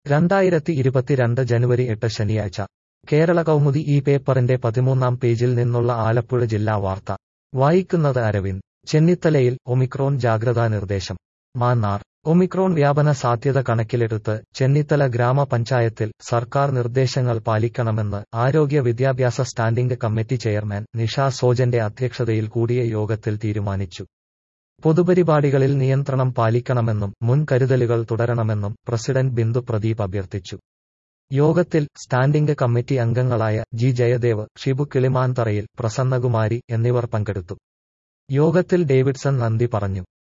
രണ്ടായിരത്തി ഇരുപത്തിരണ്ട് ജനുവരി എട്ട് ശനിയാഴ്ച കേരള കൗമുദി ഈ പേപ്പറിന്റെ പതിമൂന്നാം പേജിൽ നിന്നുള്ള ആലപ്പുഴ ജില്ലാ വാർത്ത വായിക്കുന്നത് അരവിന്ദ് ചെന്നിത്തലയിൽ ഒമിക്രോൺ ജാഗ്രതാ നിർദ്ദേശം മാന്നാർ ഒമിക്രോൺ വ്യാപന സാധ്യത കണക്കിലെടുത്ത് ചെന്നിത്തല ഗ്രാമപഞ്ചായത്തിൽ സർക്കാർ നിർദ്ദേശങ്ങൾ പാലിക്കണമെന്ന് ആരോഗ്യ വിദ്യാഭ്യാസ സ്റ്റാൻഡിംഗ് കമ്മിറ്റി ചെയർമാൻ നിഷ സോജന്റെ അധ്യക്ഷതയിൽ കൂടിയ യോഗത്തിൽ തീരുമാനിച്ചു പൊതുപരിപാടികളിൽ നിയന്ത്രണം പാലിക്കണമെന്നും മുൻകരുതലുകൾ തുടരണമെന്നും പ്രസിഡന്റ് ബിന്ദു പ്രദീപ് അഭ്യർത്ഥിച്ചു യോഗത്തിൽ സ്റ്റാൻഡിംഗ് കമ്മിറ്റി അംഗങ്ങളായ ജി ജയദേവ് ഷിബു കിളിമാന്തറയിൽ പ്രസന്നകുമാരി എന്നിവർ പങ്കെടുത്തു യോഗത്തിൽ ഡേവിഡ്സൺ നന്ദി പറഞ്ഞു